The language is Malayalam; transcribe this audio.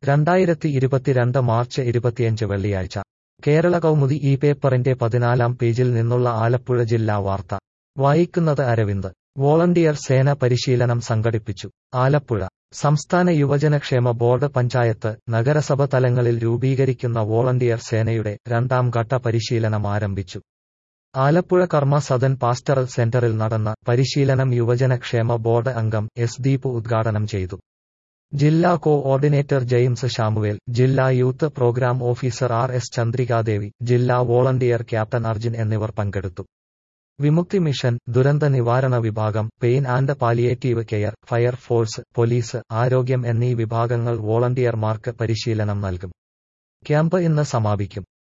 രണ്ടായിരത്തി ഇരുപത്തിരണ്ട് മാർച്ച് ഇരുപത്തിയഞ്ച് വെള്ളിയാഴ്ച കേരള കൗമുദി ഈ പേപ്പറിന്റെ പതിനാലാം പേജിൽ നിന്നുള്ള ആലപ്പുഴ ജില്ലാ വാർത്ത വായിക്കുന്നത് അരവിന്ദ് വോളണ്ടിയർ സേന പരിശീലനം സംഘടിപ്പിച്ചു ആലപ്പുഴ സംസ്ഥാന യുവജനക്ഷേമ ബോർഡ് പഞ്ചായത്ത് നഗരസഭ തലങ്ങളിൽ രൂപീകരിക്കുന്ന വോളണ്ടിയർ സേനയുടെ രണ്ടാം ഘട്ട പരിശീലനം ആരംഭിച്ചു ആലപ്പുഴ കർമ്മ സദൻ പാസ്റ്ററൽ സെന്ററിൽ നടന്ന പരിശീലനം യുവജനക്ഷേമ ബോർഡ് അംഗം എസ് ദീപ് ഉദ്ഘാടനം ചെയ്തു ജില്ലാ കോഓർഡിനേറ്റർ ജെയിംസ് ഷാമുവേൽ ജില്ലാ youth programme officer R S Chandrikadevi ജില്ലാ വോളണ്ടിയർ ക്യാപ്റ്റൻ അർജുൻ എന്നിവർ പങ്കെടുത്തു വിമുക്തി മിഷൻ ദുരന്ത നിവാരണ വിഭാഗം pain and palliative care fire force police ആരോഗ്യം എന്നീ വിഭാഗങ്ങൾ വോളണ്ടിയർമാർക്ക് പരിശീലനം നൽകും ക്യാമ്പ് ഇന്ന് സമാപിക്കും